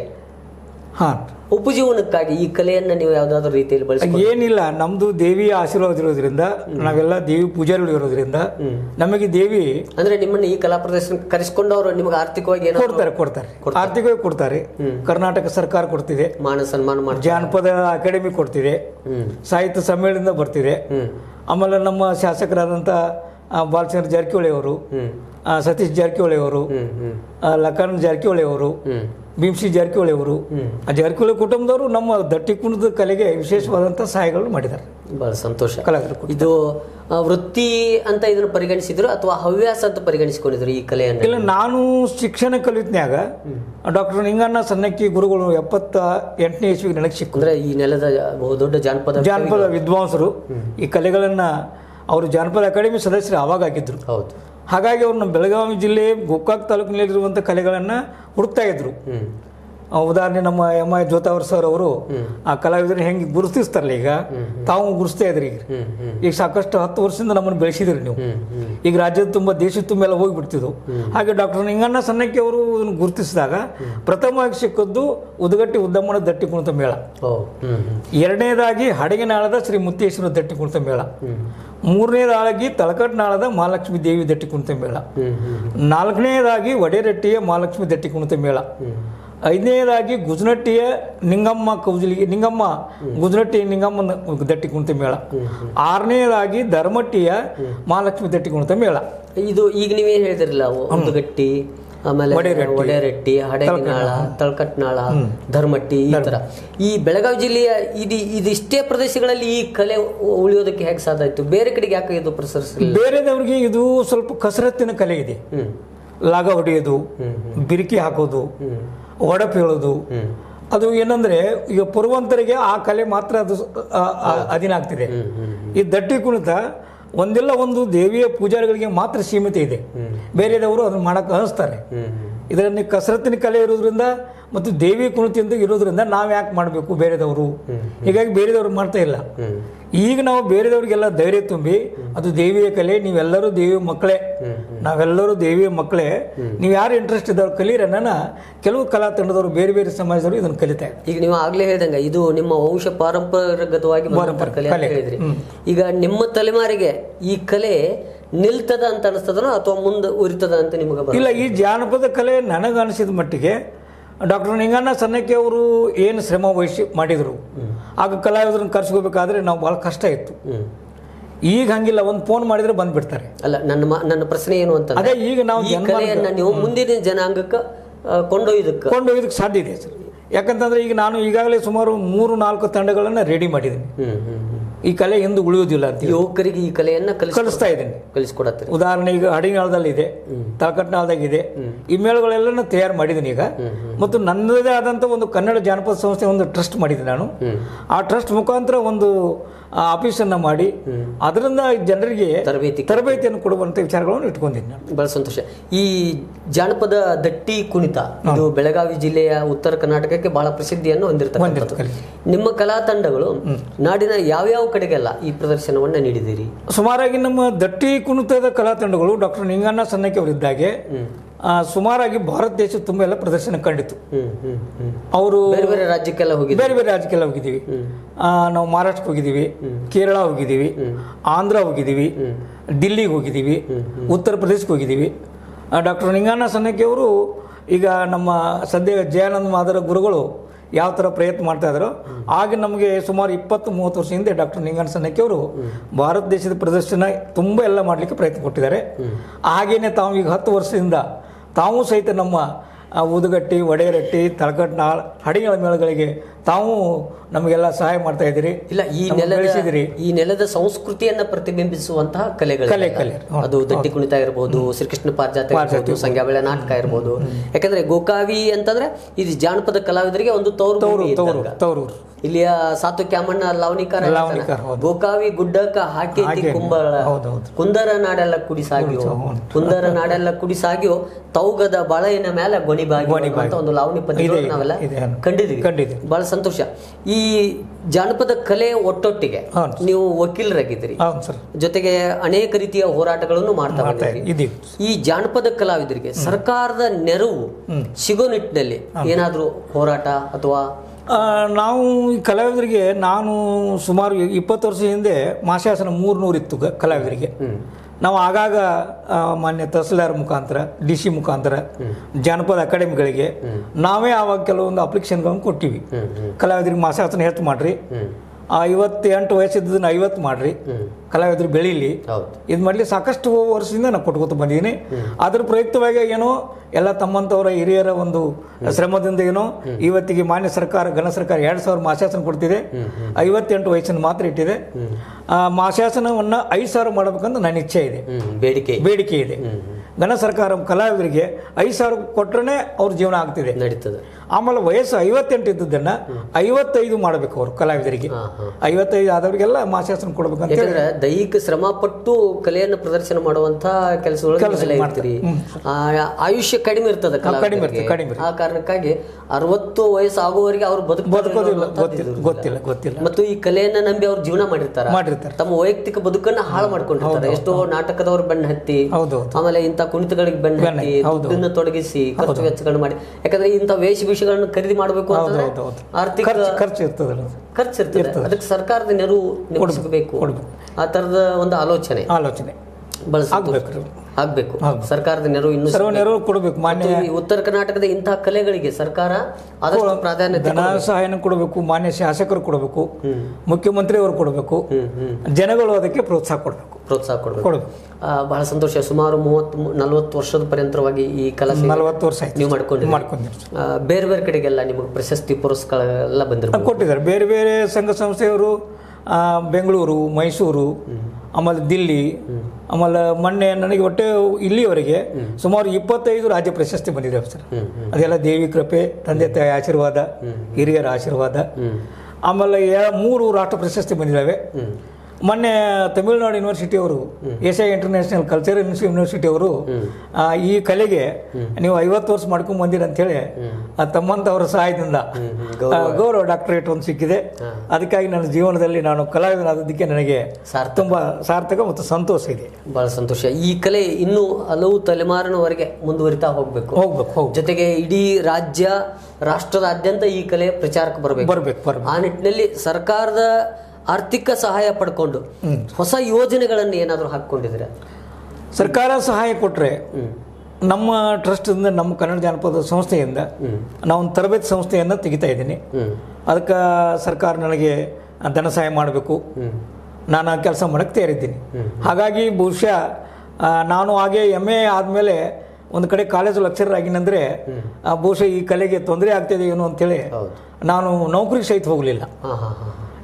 ಹಾ ಉಪಜೀವನಕ್ಕಾಗಿ ಈ ಕಲೆಯನ್ನ ನೀವು ಯಾವ್ದಾದ್ರು ರೀತಿಯಲ್ಲಿ ಬಳಸಿ ಏನಿಲ್ಲ ನಮ್ದು ದೇವಿಯ ಆಶೀರ್ವಾದ ಇರೋದ್ರಿಂದ ನಾವೆಲ್ಲ ದೇವಿ ಪೂಜಾರಿಗಳು ಇರೋದ್ರಿಂದ ನಮಗೆ ದೇವಿ ಅಂದ್ರೆ ನಿಮ್ಮನ್ನ ಈ ಕಲಾ ಪ್ರದರ್ಶನ ಕರೆಸಿಕೊಂಡು ಅವರು ನಿಮಗೆ ಆರ್ಥಿಕವಾಗಿ ಏನೋ ಕೊಡ್ತಾರೆ ಕೊಡ್ತಾರೆ ಆರ್ಥಿಕವಾಗಿ ಕೊಡ್ತಾರೆ ಕರ್ನಾಟಕ ಸರ್ಕಾರ ಕೊಡ್ತಿದೆ ಮಾನ ಸನ್ಮಾನ ಮಾಡ್ತಾರೆ ಜಾನಪದ ಅಕಾಡೆಮಿ ಕೊಡ್ತಿದೆ ಹ್ಮ್ ಸಾಹಿತ್ಯ ಸಮ್ಮೇಳನದಿಂದ ಬರ್ತಿದೆ ಹ್ಮ್ ಆಮೇಲೆ ನಮ್ಮ ಶಾಸಕರಾದಂಥ ಆ, ಬಾಲಚಂದ್ರ ಜಾರಕಿಹೊಳಿ ಅವರು ಹ್ಮ್ ಆ, ಸತೀಶ್ ಜಾರಕಿಹೊಳಿ ಅವರು ಹ್ಮ್ ಹ್ಮ್ ಆ, ಲಖನ್ ಜಾರಕಿಹೊಳಿ ಅವರು ಹ್ಮ್ ಭೀಮ್ಸಿ ಜಾರಕಿಹೊಳಿ ಅವರು ಆ ಜಾರಕಿಹೊಳಿ ಕುಟುಂಬದವರು ನಮ್ಮ ದಟ್ಟಿ ಕುಣದ ಕಲೆಗೆ ವಿಶೇಷವಾದಂಥ ಸಹಾಯಗಳನ್ನು ಮಾಡಿದ್ದಾರೆ ಬಹಳ ಸಂತೋಷ ಕಲಾವಿದರು ಇದು ಆ, ವೃತ್ತಿ ಅಂತ ಇದನ್ನು ಪರಿಗಣಿಸಿದ್ರು ಅಥವಾ ಹವ್ಯಾಸ ಅಂತ ಪರಿಗಣಿಸಿಕೊಂಡಿದ್ರು ಈ ಕಲೆಯನ್ನ ಇಲ್ಲ ನಾನು ಶಿಕ್ಷಣ ಕಲಿತ್ನ್ಯಾಗ ಡಾಕ್ಟರ್ ನಿಂಗಣ್ಣ ಸನ್ನಕ್ಕಿ ಗುರುಗಳು ಎಪ್ಪತ್ತ ಎಂಟನೇ ಇಸ್ವಿಗೆ ನನಗೆ ಸಿಕ್ಕು ಅಂದ್ರೆ ಈ ನೆಲದ ಬಹುದೊಡ್ಡ ಜಾನಪದ ಜಾನಪದ ವಿದ್ವಾಂಸರು ಈ ಕಲೆಗಳನ್ನ ಅವರು ಜಾನಪದ ಅಕಾಡೆಮಿ ಸದಸ್ಯರು ಆವಾಗ ಆಗಿದ್ರು ಹೌದು ಹಾಗಾಗಿ ಅವರು ನಮ್ಮ ಬೆಳಗಾವಿ ಜಿಲ್ಲೆ ಗೋಕಾಕ್ ತಾಲೂಕಿನಲ್ಲಿರುವಂಥ ಕಲೆಗಳನ್ನು ಹುಡುಕ್ತಾ ಇದ್ರು ಹ್ಮ್ ಆ, ಉದಾಹರಣೆ ನಮ್ಮ ಎಮ್ ಐ ಜೋತಾವರ್ ಸರ್ ಅವರು ಆ ಕಲಾವಿದರನ್ನ ಹೆಂಗೆ ಗುರುತಿಸ್ತಾರಲ್ಲ ಈಗ ತಾವು ಗುರುಸ್ತಾ ಇದ್ರಿ ಈಗ ಹ್ಮ್ ಹ್ಮ್ ಈಗ ಸಾಕಷ್ಟು ಹತ್ತು ವರ್ಷದಿಂದ ನಮ್ಮನ್ನು ಬೆಳೆಸಿದ್ರಿ ನೀವು ಹ್ಮ್ ಹ್ಮ್ ಈಗ ರಾಜ್ಯದ ತುಂಬ ದೇಶದ ತುಂಬ ಎಲ್ಲ ಹೋಗಿಬಿಡ್ತಿದ್ವು ಹಾಗೆ ಡಾಕ್ಟರ್ ನಿಂಗಣ್ಣ ಸನ್ನಕ್ಕಿ ಅವರು ಇದನ್ನು ಗುರುತಿಸಿದಾಗ ಪ್ರಥಮವಾಗಿ ಸಿಕ್ಕದ್ದು ಉದಗಟ್ಟಿ ಉದ್ದಮ್ಮನ ದಟ್ಟಿ ಕುಣಿತ ಮೇಳ ಓ ಹ್ಮ್ ಹ್ಮ್ ಎರಡನೇದಾಗಿ ಹಡಗಿನಾಳದ ಶ್ರೀ ಮುತ್ತೇಶ್ವರ ದಟ್ಟಿ ಕುಣಿತ ಮೇಳ ಹ್ಮ್ ಮೂರನೇದಾಗಿ ತಲಕಟ್ನಾಳದ ಮಹಾಲಕ್ಷ್ಮಿ ದೇವಿ ದಟ್ಟಿ ಕುಣಿತ ಮೇಳ ಹ್ಮ್ ಹ್ಮ್ ನಾಲ್ಕನೇದಾಗಿ ವಡೇರಟ್ಟಿಯ ಮಹಾಲಕ್ಷ್ಮಿ ದಟ್ಟಿ ಕುಣಿತ ಮೇಳ ಐದನೇದಾಗಿ ಗುಜನಟ್ಟಿಯ ನಿಂಗಮ್ಮ ಕೌಜಲಿಗೆ ನಿಂಗಮ್ಮ ಗುಜನಟ್ಟಿ ನಿಂಗಮ್ಮನ ದಟ್ಟಿ ಕುಣಿತ ಮೇಳ ಆರನೇದಾಗಿ ಧರ್ಮಟ್ಟಿಯ ಮಹಾಲಕ್ಷ್ಮಿ ದಟ್ಟಿ ಕುಣಿತ ಮೇಳ ಇದು ಈಗ ನೀವೇನ್ ಹೇಳಿದ್ರಲ್ಲ ಒಂದುಗಟ್ಟಿ ಆಮೇಲೆ ಒಡೆರಟ್ಟಿ ಹಡಗಿನಾಳ ತಳಕಟ್ನಾಳ ಧರ್ಮಟ್ಟಿ ಈ ತರ ಈ ಬೆಳಗಾವಿ ಜಿಲ್ಲೆಯ ಇದು ಇದಿಷ್ಟೇ ಪ್ರದೇಶಗಳಲ್ಲಿ ಈ ಕಲೆ ಉ- ಉಳಿಯೋದಕ್ಕೆ ಹೇಗೆ ಸಾಧ್ಯ ಆಯ್ತು ಬೇರೆ ಕಡೆಗೆ ಯಾಕೆ ಇದು ಪ್ರಸರಿಸಲಿಲ್ಲ ಬೇರೆದವ್ರಿಗೆ ಇದು ಸ್ವಲ್ಪ ಕಸರತ್ತಿನ ಕಲೆ ಇದೆ ಹ್ಮ್ ಲಾಗ ಹೊಡೆಯೋದು ಬಿರುಕಿ ಹಾಕೋದು ಒಡಪ್ ಹೇಳೋದು ಅದು ಏನಂದ್ರೆ ಈಗ ಪುರವಂತರಿಗೆ ಆ ಕಲೆ ಮಾತ್ರ ಅದು ಆ- ಆ- ಅಧೀನ ಆಗ್ತಿದೆ ಈ ದಟ್ಟಿ ಕುಣಿತ ಒಂದಿಲ್ಲ ಒಂದು ದೇವಿಯ ಪೂಜಾರಿಗಳಿಗೆ ಮಾತ್ರ ಸೀಮಿತ ಇದೆ ಬೇರೆದವರು ಅದನ್ನ ಮಾಡಕ್ಕೆ ಅನಿಸ್ತಾರೆ ಹ್ಮ್ ಇದರಲ್ಲಿ ಕಸರತ್ತಿನ ಕಲೆ ಇರೋದ್ರಿಂದ ಮತ್ತು ದೇವಿ ಕುಣಿತ ಇರೋದ್ರಿಂದ ನಾವು ಯಾಕೆ ಮಾಡಬೇಕು ಬೇರೆದವರು ಹೀಗಾಗಿ ಬೇರೆದವರು ಮಾಡ್ತಾ ಇಲ್ಲ ಹ್ಮ್ ಈಗ ನಾವು ಬೇರೆದವ್ರಿಗೆಲ್ಲ ಧೈರ್ಯ ತುಂಬಿ ಅದು ದೇವಿಯ ಕಲೆ ನೀವೆಲ್ಲರೂ ದೇವಿಯ ಮಕ್ಕಳೇ ನಾವೆಲ್ಲರೂ ದೇವಿಯ ಮಕ್ಕಳೇ ನೀವು ಯಾರು ಇಂಟ್ರೆಸ್ಟ್ ಇದ್ದವ್ರು ಕಲೀರಿ ನನ್ನ ಕೆಲವು ಕಲಾ ತಂಡದವರು ಬೇರೆ ಬೇರೆ ಸಮಾಜದವರು ಇದನ್ನು ಕಲಿತಾ ಇದ್ದಾರೆ ಈಗ ನೀವು ಆಗ್ಲೇ ಹೇಳ್ದಂಗ ಇದು ನಿಮ್ಮ ವಂಶ ಪಾರಂಪರಾಗತವಾಗಿ ಬಂದಂತ ಕಲೆ ಅಂತ ಹೇಳಿದ್ರಿ ಈಗ ನಿಮ್ಮ ತಲೆಮಾರಿಗೆ ಈ ಕಲೆ ನಿಲ್ತದ ಅಂತ ಅನಿಸ್ತದನೋ ಅಥವಾ ಮುಂದೆ ಉರಿತದ ಅಂತ ನಿಮಗೆ ಬರ ಇಲ್ಲ ಈ ಜಾನಪದ ಕಲೆ ನನಗೆ ಅನಿಸಿದ ಮಟ್ಟಿಗೆ ಡಾಕ್ಟರ್ ನಿಂಗಣ್ಣ ಸನ್ನಕ್ಕೆ ಅವರು ಏನು ಶ್ರಮ ವಹಿಸಿ ಮಾಡಿದರು ಆಗ ಕಲಾವಿದರನ್ನು ಕರ್ಸ್ಕೋಬೇಕಾದ್ರೆ ನಾವು ಭಾಳ ಕಷ್ಟ ಇತ್ತು ಹ್ಮ್ ಈಗ ಹಂಗಿಲ್ಲ ಒಂದು ಫೋನ್ ಮಾಡಿದ್ರೆ ಬಂದ್ಬಿಡ್ತಾರೆ ಅಲ್ಲ ನನ್ನ ಮ- ನನ್ನ ಪ್ರಶ್ನೆ ಏನು ಅಂತ ಅದೇ ಈಗ ನಾವು ಈ ಕಲೆಯನ್ನ ನೀವು ಮುಂದಿನ ಜನಾಂಗಕ್ಕೆ ಆ, ಕೊಂಡೊಯ್ಯೋದಕ್ಕೆ ಕೊಂಡೊಯ್ಯೋದಕ್ಕೆ ಸಾಧ್ಯ ಇದೆ ಸರ್ ಯಾಕಂತಂದ್ರೆ ಈಗ ನಾನು ಈಗಾಗಲೇ ಸುಮಾರು ಮೂರು ನಾಲ್ಕು ತಂಡಗಳನ್ನು ರೆಡಿ ಮಾಡಿದ್ದೀನಿ ಹ್ಮ್ ಹ್ಮ್ ಹ್ಮ್ ಈ ಕಲೆ ಎಂದು ಉಳಿಯುವುದಿಲ್ಲ ಅಂತ ಯುವಕರಿಗೆ ಈ ಕಲೆಯನ್ನ ಕಲಿಸ್ ಕಲಿಸ್ತಾ ಇದ್ದೀನಿ ಕಲಿಸ್ಕೊಡತ್ತೀರಿ ಉದಾಹರಣೆ ಈಗ ಹಡಿನಾಳದಲ್ಲಿ ಇದೆ ತಲಕಟ್ನಾಳದಾಗ ಇದೆ ಈ ಮೇಳಗಳೆಲ್ಲ ತಯಾರು ಮಾಡಿದ್ದೀನಿ ಈಗ ಮತ್ತು ನನ್ನದೇ ಆದಂಥ ಒಂದು ಕನ್ನಡ ಜಾನಪದ ಸಂಸ್ಥೆ ಒಂದು ಟ್ರಸ್ಟ್ ಮಾಡಿದ್ದೀನಿ ನಾನು ಆ ಟ್ರಸ್ಟ್ ಮುಖಾಂತರ ಒಂದು ಆಫೀಸನ್ನು ಮಾಡಿ ಅದರಿಂದ ಜನರಿಗೆ ತರಬೇತಿ ತರಬೇತಿಯನ್ನು ಕೊಡುವಂಥ ವಿಚಾರಗಳನ್ನು ಇಟ್ಕೊಂಡಿದ್ದೀನಿ ನಾನು ಬಹಳ ಸಂತೋಷ ಈ ಜಾನಪದ ದಟ್ಟಿ ಕುಣಿತ ಇದು ಬೆಳಗಾವಿ ಜಿಲ್ಲೆಯ ಉತ್ತರ ಕರ್ನಾಟಕಕ್ಕೆ ಬಹಳ ಪ್ರಸಿದ್ಧಿಯನ್ನು ಹೊಂದಿರತಕ್ಕಂಥದ್ದು ಹೊಂದಿರ್ತಕ್ಕಂಥದ್ದು. ನಿಮ್ಮ ಕಲಾ ತಂಡಗಳು ನಾಡಿನ ಯಾವ್ಯಾವ ಕಡೆಗೆಲ್ಲ ಈ ಪ್ರದರ್ಶನವನ್ನ ನೀಡಿದಿರಿ ಸುಮಾರಾಗಿ ನಮ್ಮ ದಟ್ಟಿ ಕುಣಿತದ ಕಲಾ ತಂಡಗಳು ಡಾಕ್ಟರ್ ನಿಂಗಣ್ಣ ಸನ್ನಕ್ಕೆ ಅವರಿದ್ದಾಗೆ ಆ, ಸುಮಾರಾಗಿ ಭಾರತ ದೇಶ ತುಂಬ ಎಲ್ಲ ಪ್ರದರ್ಶನ ಕಂಡಿತು ಹ್ಮ್ ಹ್ಮ್ ಹ್ಮ್ ಅವರು ಬೇರೆ ಬೇರೆ ರಾಜ್ಯಕ್ಕೆಲ್ಲ ಹೋಗಿದ್ರಿ ಬೇರೆ ಬೇರೆ ರಾಜ್ಯಕ್ಕೆಲ್ಲ ಹೋಗಿದ್ದೀವಿ ಆ, ನಾವು ಮಹಾರಾಷ್ಟ್ರಕ್ಕೆ ಹೋಗಿದ್ದೀವಿ ಕೇರಳ ಹೋಗಿದ್ದೀವಿ ಆಂಧ್ರ ಹೋಗಿದ್ದೀವಿ ದಿಲ್ಲಿಗೆ ಹೋಗಿದ್ದೀವಿ ಉತ್ತರ ಪ್ರದೇಶಕ್ಕೆ ಹೋಗಿದ್ದೀವಿ ಡಾಕ್ಟರ್ ನಿಂಗಣ್ಣ ಸನ್ನಕ್ಕೆ ಅವರು ಈಗ ನಮ್ಮ ಸದ್ಯ ಜಯಾನಂದ ಮಾದರ ಗುರುಗಳು ಯಾವ ಥರ ಪ್ರಯತ್ನ ಮಾಡ್ತಾ ಇದ್ದಾರೋ ಆಗ ನಮಗೆ ಸುಮಾರು ಇಪ್ಪತ್ತು ಮೂವತ್ತು ವರ್ಷ ಹಿಂದೆ ಡಾಕ್ಟರ್ ನಿಂಗಣ್ಣ ಸನ್ನಕ್ಕೆ ಅವರು ಭಾರತ ದೇಶದ ಪ್ರದರ್ಶನ ತುಂಬ ಎಲ್ಲ ಮಾಡಲಿಕ್ಕೆ ಪ್ರಯತ್ನ ಕೊಟ್ಟಿದ್ದಾರೆ ಹಾಗೇನೆ ತಾವು ಈಗ ಹತ್ತು ವರ್ಷದಿಂದ ತಾವು ಸಹಿತ ನಮ್ಮ ಆ ಊದುಗಟ್ಟಿ ಒಡೆಯರಟ್ಟಿ ತಳಕಟ್ನಾಳ್ ಹಡಿಗಳ ಮೇಳಗಳಿಗೆ ತಾವು ನಮಗೆಲ್ಲ ಸಹಾಯ ಮಾಡ್ತಾ ಇದ್ದೀರಿ ಇಲ್ಲ ಈ ನಮ್ಮನ್ನ ನೆಲದ ಬೆಳೆಸಿದಿರಿ. ಈ ನೆಲದ ಸಂಸ್ಕೃತಿಯನ್ನ ಪ್ರತಿಬಿಂಬಿಸುವಂತಹ ಕಲೆಗಳು ಕಲೆ, ಕಲೆ. ಹೌದು, ಅದು ದಟ್ಟಿ ಕುಣಿತ ಇರ್ಬೋದು ಶ್ರೀಕೃಷ್ಣ ಪಾರಿಜಾತ ಇರ್ಬೋದು ಸಂಗ್ಯಾಬೆಳೆ ನಾಟಕ ಇರ್ಬೋದು ಯಾಕಂದ್ರೆ ಗೋಕಾವಿ ಅಂತಂದ್ರೆ ಇದು ಜಾನಪದ ಕಲಾವಿದರಿಗೆ ಒಂದು ತವರು ತವರು ಭೂಮಿ ತವರು ಇದ್ದಂಗ. ತವರೂರು ಇಲ್ಲಿಯ ಸಾತು ಕ್ಯಾಮಣ್ಣ ಲಾವಣಿಕಾರ ಲಾವಣಿಕಾರ, ಹೇಳ್ತಾನೆ. ಹೌದು. ಗೋಕಾವಿ ಗುಡ್ಡಕ್ಕ ಹಾಕಿ ಹಾಕಿ, ಕುಂಬಳ ಹೌದು, ಹೌದು. ಕುಂದರ ನಾಡೆಲ್ಲ ಕುಡಿಸಾಗ್ಯೋ ಹೌದು. ಕುಂದರ ನಾಡೆಲ್ಲ ಕುಡಿಸಾಗ್ಯೋ ತೌಗದ ಬಳೆಯಿನ ಮೇಲೆ ಗೊಣಿಬಾಗಿ ಅಂತ ಒಂದು ಲಾವಣಿ ಪದ್ಯ ಇದೆ, ನಾವೆಲ್ಲ ಇದೆ. ಕಂಡಿದ್ವಿ ಕಂಡಿದ್ದೀವಿ. ಬಹಳ ಸಂತೋಷ ಈ ಜಾನಪದ ಕಲೆ ಒಟ್ಟೊಟ್ಟಿಗೆ ಹೌದು. ನೀವು ವಕೀಲರಾಗಿದ್ದೀರಿ ಹೌದು ಸರ್ ಜೊತೆಗೆ ಅನೇಕ ರೀತಿಯ ಹೋರಾಟಗಳನ್ನು ಮಾಡ್ತಾ ಮಾಡ್ತಾ ಬಂದಿದ್ದೀರಿ ಇದ್ದೀವಿ ಈ ಜಾನಪದ ಕಲಾವಿದರಿಗೆ ಸರ್ಕಾರದ ನೆರವು ಸಿಗೋ ನಿಟ್ಟಿನಲ್ಲಿ ಏನಾದ್ರೂ ಹೋರಾಟ ಅಥವಾ ಆ, ನಾವು ಈ ಕಲಾವಿದರಿಗೆ ನಾನು ಸುಮಾರು ಇಪ್ಪತ್ತು ವರ್ಷ ಹಿಂದೆ ಮಾಶಾಸನ ಮೂರು ನೂರು ಇತ್ತು ಗ- ಕಲಾವಿದರಿಗೆ ನಾವು ಆಗಾಗ ಆ, ಮಾನ್ಯ ತಹಸೀಲ್ದಾರ್ ಮುಖಾಂತರ ಡಿ ಸಿ ಮುಖಾಂತರ ಜಾನಪದ ಅಕಾಡೆಮಿಗಳಿಗೆ ನಾವೇ ಆವಾಗ ಕೆಲವೊಂದು ಅಪ್ಲಿಕೇಶನ್ಗಳನ್ನು ಕೊಟ್ಟಿವಿ ಕಲಾವಿದರಿಗೆ ಮಾಸಾಸನ ಹೆಚ್ಚು ಮಾಡ್ರಿ ಐವತ್ತೆಂಟು ವಯಸ್ಸಿದ್ದನ್ನ ಐವತ್ತು ಮಾಡ್ರಿ ಕಲಾವಿದರು ಬೆಳೀಲಿ ಹೌದು ಇದು ಮಾಡಲಿ ಸಾಕಷ್ಟು ವರ್ಷದಿಂದ ನಾನು ಕೊಟ್ಕೋತ ಬಂದಿದ್ದೀನಿ ಅದ್ರ ಪ್ರಯುಕ್ತವಾಗಿ ಏನೋ ಎಲ್ಲ ತಮ್ಮಂಥವರ ಹಿರಿಯರ ಒಂದು ಶ್ರಮದಿಂದ ಏನೋ ಇವತ್ತಿಗೆ ಮಾನ್ಯ ಸರ್ಕಾರ ಘನ ಸರ್ಕಾರ ಎರಡು ಸಾವಿರ ಮಾಶಾಸನ ಕೊಡ್ತಿದೆ ಐವತ್ತೆಂಟು ವಯಸ್ಸನ್ನು ಮಾತ್ರ ಇಟ್ಟಿದೆ ಆ ಮಾಶಾಸನವನ್ನು ಐದು ಸಾವಿರ ಮಾಡಬೇಕಂತ ನನ್ನ ಇಚ್ಛೆ ಇದೆ ಹ್ಮ್ ಬೇಡಿಕೆ ಬೇಡಿಕೆ ಇದೆ ಘನ ಸರ್ಕಾರ ಕಲಾವಿದರಿಗೆ ಐದು ಸಾವಿರ ಕೊಟ್ರೆ ಅವ್ರ ಜೀವನ ಆಗ್ತಿದೆ ನಡೀತದೆ ಆಮೇಲೆ ವಯಸ್ಸು ಐವತ್ತೆಂಟು ಇದ್ದದ್ದನ್ನ ಐವತ್ತೈದು ಮಾಡಬೇಕು ಅವರು ಕಲಾವಿದರಿಗೆ ಹಾ, ಹಾ. ಐವತ್ತೈದು ಆದವರಿಗೆಲ್ಲ ಮಾಶಾಸನ ಕೊಡ್ಬೇಕಂತ ಹೇಳಿ ಯಾಕಂದ್ರೆ ದೈಹಿಕ ಶ್ರಮ ಪಟ್ಟು ಕಲೆಯನ್ನು ಪ್ರದರ್ಶನ ಮಾಡುವಂತ ಕೆಲಸಗಳು ಇರ್ತೀರಿ ಆ, ಆಯುಷ್ಯ ಕಡಿಮೆ ಇರ್ತದೆ ಕಡಿಮೆ ಕಲಾವಿದರಿಗೆ. ಇರ್ತದೆ, ಕಡಿಮೆ ಆ ಕಾರಣಕ್ಕಾಗಿ ಅರವತ್ತು ವಯಸ್ಸು ಆಗುವವರೆಗೆ ಅವ್ರು ಬದುಕೋದಿಲ್ಲ ಬದುಕೋದಿಲ್ಲ ಗೊತ್ತಿಲ್ಲ ಗೊತ್ತಿಲ್ಲ ಗೊತ್ತಿಲ್ಲ ಮತ್ತು ಈ ಕಲೆಯನ್ನ ನಂಬಿ ಅವ್ರು ಜೀವನ ಮಾಡಿರ್ತಾರ ಮಾಡಿರ್ತಾರೆ ತಮ್ಮ ವೈಯಕ್ತಿಕ ಬದುಕನ್ನ ಹಾಳು ಮಾಡ್ಕೊಂಡಿರ್ತಾರೆ ಎಷ್ಟೋ ನಾಟಕದವ್ರು ಬೆನ್ನ ಹತ್ತಿ ಹೌದು ಆಮೇಲೆ ಇಂಥ ಕುಣಿತಗಳಿಗೆ ಬೆನ್ನ ಹತ್ತಿ ಹೌದು. ದುಡ್ಡನ್ನ ತೊಡಗಿಸಿ ಖರ್ಚು ವೆಚ್ಚಗಳನ್ನು ಮಾಡಿ ಯಾಕಂದ್ರೆ ಇಂಥ ವೇಷಭೂಷಗಳನ್ನು ಖರೀದಿ ಮಾಡಬೇಕು ಅಂತಂದ್ರೆ ಹೌದು, ಹೌದು. ಆರ್ಥಿಕ ಖರ್ಚು ಖರ್ಚು ಇರ್ತದಲ್ಲ ಖರ್ಚು ಇರ್ತದೆ ಅದಕ್ಕೆ ಸರ್ಕಾರದ ನೆರವು ನಿಮಗೆ ಸಿಗಬೇಕು ಕೊಡ್ಬೇಕು. ಆ ತರದ ಒಂದು ಆಲೋಚನೆ ಆಲೋಚನೆ ಬಳಸ ಆಗ್ಬೇಕು ಆಗ್ಬೇಕು ಸರ್ಕಾರದ ನೆರವು ಇನ್ನೂ ಸರ್ವ ನೆರವು ಕೊಡಬೇಕು ಮಾನ್ಯ ಮತ್ತು ಈ ಉತ್ತರ ಕರ್ನಾಟಕದ ಇಂತಹ ಕಲೆಗಳಿಗೆ ಸರ್ಕಾರ ಆದಷ್ಟು ಪ್ರಾಧಾನ್ಯತೆ ಧನ ಸಹಾಯನ ಕೊಡಬೇಕು ಮಾನ್ಯ ಶಾಸಕರು ಕೊಡಬೇಕು ಮುಖ್ಯಮಂತ್ರಿ ಅವರು ಕೊಡಬೇಕು ಹ್ಮ್ ಹ್ಮ್ ಜನಗಳು ಅದಕ್ಕೆ ಪ್ರೋತ್ಸಾಹ ಕೊಡಬೇಕು ಪ್ರೋತ್ಸಾಹ ಕೊಡಬೇಕು ಕೊಡಬೇಕು ಆ, ಬಹಳ ಸಂತೋಷ ಸುಮಾರು ಮೂವತ್ತು ನಲವತ್ತು ವರ್ಷದ ಪರ್ಯಂತರವಾಗಿ ಈ ಕಲಾ ಸೇವೆ ನಲವತ್ತು ವರ್ಷ ಆಯ್ತು ನೀವು ಮಾಡ್ಕೊಂಡಿದ್ದೀರಿ ಮಾಡ್ಕೊಂಡಿರ್ತೀವಿ ಆ, ಬೇರೆ ಬೇರೆ ಕಡೆಗೆಲ್ಲ ನಿಮಗೆ ಪ್ರಶಸ್ತಿ ಪುರಸ್ಕಾರ ಎಲ್ಲ ಬಂದಿರ್ಬೋದು ಕೊಟ್ಟಿದ್ದಾರೆ ಬೇರೆ ಬೇರೆ ಸಂಘ ಸಂಸ್ಥೆಯವರು ಆ, ಬೆಂಗಳೂರು ಮೈಸೂರು ಆಮೇಲೆ ದಿಲ್ಲಿ ಆಮೇಲೆ ಮೊನ್ನೆ ನನಗೆ ಒಟ್ಟೆ ಇಲ್ಲಿಯವರೆಗೆ ಸುಮಾರು ಇಪ್ಪತ್ತೈದು ರಾಜ್ಯ ಪ್ರಶಸ್ತಿ ಬಂದಿದ್ದಾವೆ ಸರ್ ಅದೆಲ್ಲ ದೇವಿ ಕೃಪೆ ತಂದೆ ತಾಯಿ ಆಶೀರ್ವಾದ ಹಿರಿಯರ ಆಶೀರ್ವಾದ ಆಮೇಲೆ ಯಾ- ಮೂರು ರಾಷ್ಟ್ರ ಪ್ರಶಸ್ತಿ ಬಂದಿದ್ದಾವೆ ಮೊನ್ನೆ ತಮಿಳುನಾಡು ಯೂನಿವರ್ಸಿಟಿ ಅವರು ಏಷ್ಯಾ ಇಂಟರ್ನ್ಯಾಷನಲ್ ಕಲ್ಚರಲ್ ಯೂನಿವರ್ಸಿಟಿ ಅವರು ಆ, ಈ ಕಲೆಗೆ ನೀವು ಐವತ್ತು ವರ್ಷ ಮಾಡ್ಕೊಂಡ್ ಬಂದಿರಿ ಅಂತೇಳಿ ಆ ತಮ್ಮಂತವರ ಸಹಾಯದಿಂದ ಆ, ಗೌರವ ಡಾಕ್ಟರೇಟ್ ಒಂದು ಸಿಕ್ಕಿದೆ ಅದಕ್ಕಾಗಿ ನನ್ನ ಜೀವನದಲ್ಲಿ ನಾನು ಕಲಾವಿದನಾದದ್ದಕ್ಕೆ ನನಗೆ ಸಾರ್ಥಕ. ತುಂಬಾ ಸಾರ್ಥಕ ಮತ್ತು ಸಂತೋಷ ಇದೆ ಬಹಳ ಸಂತೋಷ ಈ ಕಲೆ ಇನ್ನೂ ಹಲವು ತಲೆಮಾರಿನವರೆಗೆ ಮುಂದುವರಿತಾ ಹೋಗ್ಬೇಕು ಹೋಗ್ಬೇಕು ಹೋಗ್ಬೇಕು ಜೊತೆಗೆ ಇಡೀ ರಾಜ್ಯ ರಾಷ್ಟ್ರದಾದ್ಯಂತ ಈ ಕಲೆ ಪ್ರಚಾರಕ್ಕೆ ಬರಬೇಕು ಬರ್ಬೇಕು ಬರ್ಬೇಕು ಆ ನಿಟ್ಟಿನಲ್ಲಿ ಸರ್ಕಾರದ ಆರ್ಥಿಕ ಸಹಾಯ ಪಡ್ಕೊಂಡು ಹೊಸ ಯೋಜನೆಗಳನ್ನು ಏನಾದರೂ ಹಾಕೊಂಡಿದ್ದೀರಾ ಸರ್ಕಾರ ಸಹಾಯ ಕೊಟ್ಟರೆ ನಮ್ಮ ಟ್ರಸ್ಟಿಂದ ನಮ್ಮ ಕನ್ನಡ ಜಾನಪದ ಸಂಸ್ಥೆಯಿಂದ ನಾವು ಒಂದು ತರಬೇತಿ ಸಂಸ್ಥೆಯನ್ನು ತೆಗಿತಾ ಇದ್ದೀನಿ ಹ್ಮ್ ಅದಕ್ಕೆ ಸರ್ಕಾರ ನನಗೆ ಧನ ಸಹಾಯ ಮಾಡಬೇಕು ನಾನು ಆ ಕೆಲಸ ಮಾಡಕ್ಕೆ ತಯಾರಿದ್ದೀನಿ ಹಾಗಾಗಿ ಬಹುಶಃ ಆ, ನಾನು ಹಾಗೆ ಎಮ್ ಎ ಆದಮೇಲೆ ಒಂದು ಕಡೆ ಕಾಲೇಜು ಲೆಕ್ಚರರ್ ಆಗಿನಂದ್ರೆ ಆ, ಬಹುಶಃ ಈ ಕಲೆಗೆ ತೊಂದರೆ ಆಗ್ತಿದೆ ಏನೋ ಅಂತೇಳಿ ಹೌದು ನಾನು ನೌಕರಿಗೆ ಸಹಿತ ಹೋಗಲಿಲ್ಲ ಹಾ ಹಾ ಹಾ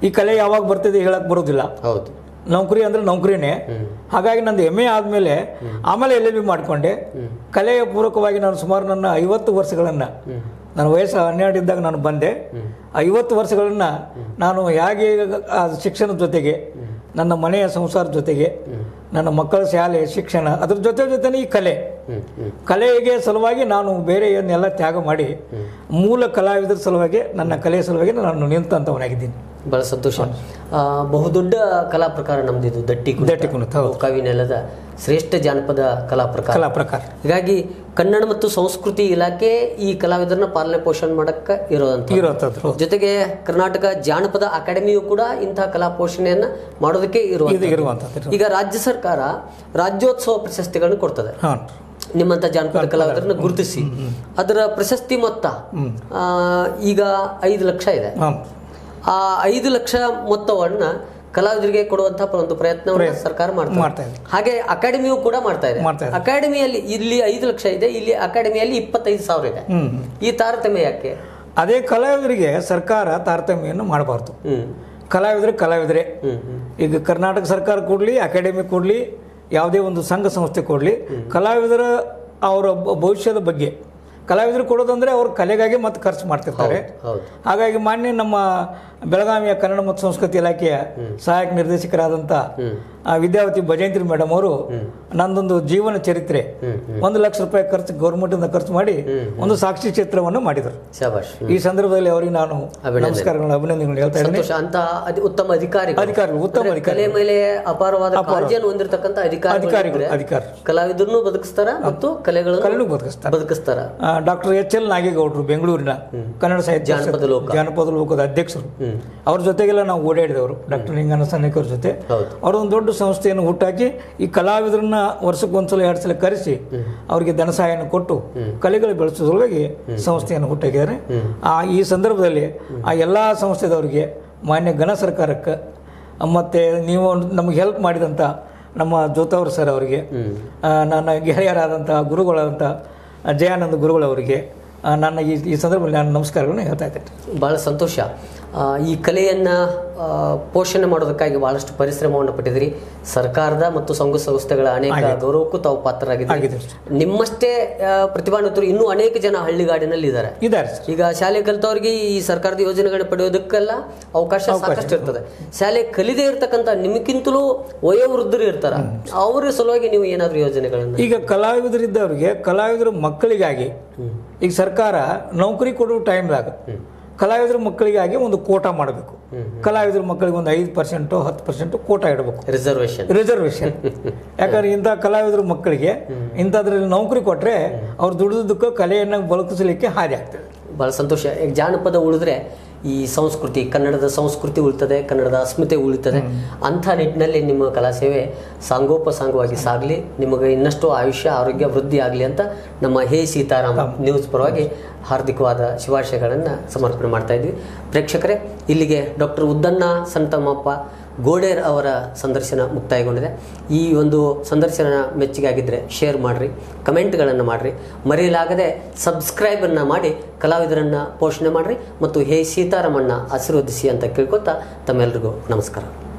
ಈ ಕಲೆ ಯಾವಾಗ ಬರ್ತಿದೆ ಹೇಳಕ್ ಬರೋದಿಲ್ಲ ಹೌದು ನೌಕರಿ ಅಂದ್ರೆ ನೌಕರಿನೇ ಹಾಗಾಗಿ ನಂದು ಎಮ್ ಎ ಆದಮೇಲೆ ಆಮೇಲೆ ಎಲ್ ಎಲ್ ಬಿ ಮಾಡಿಕೊಂಡೆ ಕಲೆಯ ಪೂರಕವಾಗಿ ನಾನು ಸುಮಾರು ನನ್ನ ಐವತ್ತು ವರ್ಷಗಳನ್ನು ನನ್ನ ವಯಸ್ಸು ಹನ್ನೆರಡು ಇದ್ದಾಗ ನಾನು ಬಂದೆ ಐವತ್ತು ವರ್ಷಗಳನ್ನು ನಾನು ಹೇಗೆ ಆ ಶಿಕ್ಷಣದ ಜೊತೆಗೆ ನನ್ನ ಮನೆಯ ಸಂಸಾರದ ಜೊತೆಗೆ ನನ್ನ ಮಕ್ಕಳ ಶಾಲೆ ಶಿಕ್ಷಣ ಅದ್ರ ಜೊತೆ ಜೊತೆನೇ ಈ ಕಲೆ ಹ್ಮ್ ಹ್ಮ್ ಕಲೆಗೆ ಸಲುವಾಗಿ ನಾನು ಬೇರೆ ಏನೆಲ್ಲ ತ್ಯಾಗ ಮಾಡಿ ಮೂಲ ಕಲಾವಿದರ ಸಲುವಾಗಿ ನನ್ನ ಕಲೆಯ ಸಲುವಾಗಿ ನಾನು ನಿಂತಂತವನಾಗಿದ್ದೀನಿ ಬಹಳ ಸಂತೋಷ ಆ, ಬಹುದೊಡ್ಡ ಕಲಾ ಪ್ರಕಾರ ನಮ್ದು ಇದು ದಟ್ಟಿ ಕುಣಿತ. ದಟ್ಟಿ ಕುಣಿತ, ಹೌದು. ಗೋಕಾವಿ ನೆಲದ ಶ್ರೇಷ್ಠ ಜಾನಪದ ಕಲಾ ಪ್ರಕಾರ ಕಲಾ ಪ್ರಕಾರ ಹೀಗಾಗಿ ಕನ್ನಡ ಮತ್ತು ಸಂಸ್ಕೃತಿ ಇಲಾಖೆ ಈ ಕಲಾವಿದರನ್ನ ಪಾಲನೆ ಪೋಷಣೆ ಮಾಡಕ್ಕ ಇರೋದಂತ ಇರೋಂಥದ್ದು ಜೊತೆಗೆ ಕರ್ನಾಟಕ ಜಾನಪದ ಅಕಾಡೆಮಿಯು ಕೂಡ ಇಂತಹ ಕಲಾ ಪೋಷಣೆಯನ್ನ ಮಾಡೋದಕ್ಕೆ ಇದು ಇರುವಂತ ಇರುವಂಥದ್ದು ಈಗ ರಾಜ್ಯ ಸರ್ಕಾರ ರಾಜ್ಯೋತ್ಸವ ಪ್ರಶಸ್ತಿಗಳನ್ನು ಕೊಡ್ತದೆ ಹಾಂ ನಿಮ್ಮಂತ ಜಾನಪದ ಕಲಾವಿದರನ್ನ ಗುರುತಿಸಿ ಅದರ ಪ್ರಶಸ್ತಿ ಮೊತ್ತ ಆ, ಈಗ ಐದು ಲಕ್ಷ ಇದೆ ಹಾಂ ಆ ಐದು ಲಕ್ಷ ಮೊತ್ತವನ್ನ ಕಲಾವಿದರಿಗೆ ಕೊಡುವಂತಹ ಒಂದು ಪ್ರಯತ್ನವನ್ನ ಸರ್ಕಾರ ಮಾಡ್ತಾ ಮಾಡ್ತಾ ಇದೆ ಹಾಗೆ ಅಕಾಡೆಮಿಯು ಕೂಡ ಮಾಡ್ತಾ ಇದೆ ಮಾಡ್ತಾ ಇದೆ. ಅಕಾಡೆಮಿಯಲ್ಲಿ ಇಲ್ಲಿ ಐದು ಲಕ್ಷ ಇದೆ ಇಲ್ಲಿ ಅಕಾಡೆಮಿಯಲ್ಲಿ ಇಪ್ಪತ್ತೈದು ಸಾವಿರ ಇದೆ ಹ್ಮ್ ಈ ತಾರತಮ್ಯ ಯಾಕೆ ಅದೇ ಕಲಾವಿದರಿಗೆ ಸರ್ಕಾರ ತಾರತಮ್ಯವನ್ನು ಮಾಡಬಾರ್ದು ಹ್ಮ್ ಕಲಾವಿದರೆ ಕಲಾವಿದರೇ ಹ್ಮ್ ಹ್ಮ್ ಈಗ ಕರ್ನಾಟಕ ಸರ್ಕಾರ ಕೊಡಲಿ ಅಕಾಡೆಮಿ ಕೊಡಲಿ ಯಾವುದೇ ಒಂದು ಸಂಘ ಸಂಸ್ಥೆ ಕೊಡಲಿ ಕಲಾವಿದರ ಅವರ ಭ- ಭವಿಷ್ಯದ ಬಗ್ಗೆ ಕಲಾವಿದರು ಕೊಡೋದಂದ್ರೆ ಅವ್ರ ಕಲೆಗಾಗಿ ಮತ್ತೆ ಖರ್ಚು ಮಾಡ್ತಿರ್ತಾರೆ ಹೌದು ಹಾಗಾಗಿ ಮಾನ್ಯ ನಮ್ಮ ಬೆಳಗಾವಿಯ ಕನ್ನಡ ಮತ್ತು ಸಂಸ್ಕೃತಿ ಇಲಾಖೆಯ ಸಹಾಯಕ ನಿರ್ದೇಶಕರಾದಂಥ ಹ್ಮ್ ಆ, ವಿದ್ಯಾವತಿ ಭಜೇಂದ್ರಿ ಮೇಡಮ್ ಅವರು ನಂದೊಂದು ಜೀವನ ಚರಿತ್ರೆ ಹ್ಮ್ ಒಂದು ಲಕ್ಷ ರೂಪಾಯಿ ಖರ್ಚು ಗೌರ್ಮೆಂಟಿಂದ ಖರ್ಚು ಮಾಡಿ ಒಂದು ಸಾಕ್ಷಿ ಚಿತ್ರವನ್ನು ಮಾಡಿದರು ಶಾಬಾಷ್ ಈ ಸಂದರ್ಭದಲ್ಲಿ ಅವರಿಗೆ ನಾನು ಅಭಿನಂದನೆ. ನಮಸ್ಕಾರಗಳನ್ನು ಅಭಿನಂದನೆಗಳು ಹೇಳ್ತಾ ಇದ್ದೀನಿ ಸಂತೋಷ ಅಂತ ಅದಿ- ಉತ್ತಮ ಅಧಿಕಾರಿ ಅಧಿಕಾರಿಗಳು ಉತ್ತಮ ಅಧಿಕಾರಿ ಕಲೆ ಮೇಲೆ ಅಪಾರವಾದ ಕಾಳಜಿಯನ್ನು ಹೊಂದಿರತಕ್ಕಂತ ಅಧಿಕಾರಿಗಳು ಅಧಿಕಾರಿಗಳು ಅಧಿಕಾರಿ ಕಲಾವಿದರನ್ನು ಬದುಕಿಸ್ತಾರ ಮತ್ತು ಕಲೆಗಳನ್ನು ಕಲೆನೂ ಬದುಕಿಸ್ತಾರೆ ಬದುಕಿಸ್ತಾರ ಡಾಕ್ಟರ್ ಎಚ್ ಎಲ್ ನಾಗೇಗೌಡರು ಬೆಂಗಳೂರಿನ ಕನ್ನಡ ಸಾಹಿತ್ಯ ಜಾನಪದ ಲೋಕ. ಜಾನಪದ ಲೋಕದ ಅಧ್ಯಕ್ಷರು ಹ್ಮ್ ಅವ್ರ ಜೊತೆಗೆಲ್ಲ ನಾವು ಓಡಾಡಿದವರು ಡಾಕ್ಟರ್ ಲಿಂಗನ ಸನ್ನಿಕರ್ ಜೊತೆ ಹೌದು ಅವರು ಒಂದು ದೊಡ್ಡ ಸಂಸ್ಥೆಯನ್ನು ಹುಟ್ಟಾಕಿ ಈ ಕಲಾವಿದರನ್ನ ವರ್ಷಕ್ಕೆ ಒಂದ್ಸಲ ಎರಡು ಸಲ ಕರೆಸಿ ಅವರಿಗೆ ಧನ ಸಹಾಯನ ಕೊಟ್ಟು ಕಲೆಗಳು ಬೆಳೆಸೋದ್ರೊಳಗೆ ಸಂಸ್ಥೆಯನ್ನು ಹುಟ್ಟಾಕಿದ್ದಾರೆ ಆ ಈ ಸಂದರ್ಭದಲ್ಲಿ ಆ ಎಲ್ಲ ಸಂಸ್ಥೆದವರಿಗೆ ಮಾನ್ಯ ಘನ ಸರ್ಕಾರಕ್ಕೆ ಮತ್ತು ನೀವು ನಮಗೆ ಹೆಲ್ಪ್ ಮಾಡಿದಂಥ ನಮ್ಮ ಜೋತವ್ರ ಸರ್ ಅವರಿಗೆ ಹ್ಮ್ ಆ, ನನ್ನ ಗೆಳೆಯರಾದಂಥ ಗುರುಗಳಾದಂಥ ಜಯಾನಂದ ಗುರುಗಳವರಿಗೆ ಆ, ನನ್ನ ಈ ಈ ಸಂದರ್ಭದಲ್ಲಿ ನಾನು ನಮಸ್ಕಾರಗಳನ್ನು ಹೇಳ್ತಾ ಇದ್ದೇನೆ ಬಹಳ ಸಂತೋಷ ಆ, ಈ ಕಲೆಯನ್ನ ಆ, ಪೋಷಣೆ ಮಾಡೋದಕ್ಕಾಗಿ ಬಹಳಷ್ಟು ಪರಿಶ್ರಮವನ್ನು ಪಟ್ಟಿದ್ರಿ ಸರ್ಕಾರದ ಮತ್ತು ಸಂಘ ಸಂಸ್ಥೆಗಳ ಅನೇಕ ಗೌರವಕ್ಕೂ ತಾವು ಪಾತ್ರರಾಗಿದ್ದೀರಿ ಆಗಿದ್ದೀರಿ. ನಿಮ್ಮಷ್ಟೇ ಆ, ಪ್ರತಿಭಾನ್ವಿತರು ಇನ್ನೂ ಅನೇಕ ಜನ ಹಳ್ಳಿಗಾಡಿನಲ್ಲಿ ಇದ್ದಾರೆ ಇದ್ದಾರೆ ಸರ್ ಈಗ ಶಾಲೆ ಕಲಿತವ್ರಿಗೆ ಈ ಸರ್ಕಾರದ ಯೋಜನೆಗಳನ್ನ ಪಡೆಯೋದಕ್ಕೆಲ್ಲ ಅವಕಾಶ ಸಾಕಷ್ಟು ಇರ್ತದೆ ಶಾಲೆ ಕಲಿದೇ ಇರ್ತಕ್ಕಂಥ ನಿಮ್ಗಿಂತಲೂ ವಯೋವೃದ್ಧರು ಇರ್ತಾರ ಅವರ ಸಲುವಾಗಿ ನೀವು ಏನಾದ್ರು ಯೋಜನೆಗಳನ್ನ ಈಗ ಕಲಾವಿದರಿದ್ದವರಿಗೆ ಕಲಾವಿದರ ಮಕ್ಕಳಿಗಾಗಿ ಈಗ ಸರ್ಕಾರ ನೌಕರಿ ಕೊಡೋ ಟೈಮ್ದಾಗ ಕಲಾವಿದರ ಮಕ್ಕಳಿಗಾಗಿ ಒಂದು ಕೋಟಾ ಮಾಡಬೇಕು ಕಲಾವಿದರ ಮಕ್ಕಳಿಗೆ ಒಂದು ಐದು ಪರ್ಸೆಂಟು ಹತ್ತು ಪರ್ಸೆಂಟು ಕೋಟಾ ಇಡಬೇಕು ರಿಸರ್ವೇಶನ್ ರಿಸರ್ವೇಶನ್ ಯಾಕಂದ್ರೆ ಇಂಥ ಕಲಾವಿದರ ಮಕ್ಕಳಿಗೆ ಇಂಥದ್ರಲ್ಲಿ ನೌಕರಿ ಕೊಟ್ಟರೆ ಅವ್ರು ದುಡಿದಕ್ಕೆ ಕಲೆಯನ್ನು ಬದುಕಿಸಲಿಕ್ಕೆ ಹಾದಿ ಆಗ್ತದೆ ಬಹಳ ಸಂತೋಷ ಈಗ ಜಾನಪದ ಉಳಿದ್ರೆ ಈ ಸಂಸ್ಕೃತಿ ಕನ್ನಡದ ಸಂಸ್ಕೃತಿ ಉಳಿತದೆ ಕನ್ನಡದ ಅಸ್ಮಿತೆ ಉಳಿತದೆ ಅಂಥ ನಿಟ್ಟಿನಲ್ಲಿ ನಿಮ್ಮ ಕಲಾ ಸೇವೆ ಸಾಂಗೋಪಸಾಂಗವಾಗಿ ಸಾಗಲಿ ನಿಮಗೆ ಇನ್ನಷ್ಟು ಆಯುಷ್ಯ ಆರೋಗ್ಯ ವೃದ್ಧಿ ಆಗಲಿ ಅಂತ ನಮ್ಮ ಹೇ ಸೀತಾರಾಮ್ ನ್ಯೂಸ್ ಪರವಾಗಿ ಹಾರ್ದಿಕವಾದ ಶುಭಾಶಯಗಳನ್ನು ಸಮರ್ಪಣೆ ಮಾಡ್ತಾ ಇದ್ವಿ ಪ್ರೇಕ್ಷಕರೇ ಇಲ್ಲಿಗೆ ಡಾಕ್ಟರ್ ಉದ್ದಣ್ಣ ಸಂತಮಪ್ಪ ಗೋಡೇರ್ ಅವರ ಸಂದರ್ಶನ ಮುಕ್ತಾಯಗೊಂಡಿದೆ ಈ ಒಂದು ಸಂದರ್ಶನ ಮೆಚ್ಚುಗೆ ಆಗಿದ್ದರೆ ಶೇರ್ ಮಾಡಿರಿ ಕಮೆಂಟ್ಗಳನ್ನು ಮಾಡಿರಿ ಮರೆಯಲಾಗದೆ ಸಬ್ಸ್ಕ್ರೈಬನ್ನು ಮಾಡಿ ಕಲಾವಿದರನ್ನು ಪೋಷಣೆ ಮಾಡಿರಿ ಮತ್ತು ಹೇ ಸೀತಾರಾಮಣ್ಣ ಆಶೀರ್ವದಿಸಿ ಅಂತ ಕೇಳ್ಕೊತಾ ತಮ್ಮೆಲ್ಲರಿಗೂ ನಮಸ್ಕಾರ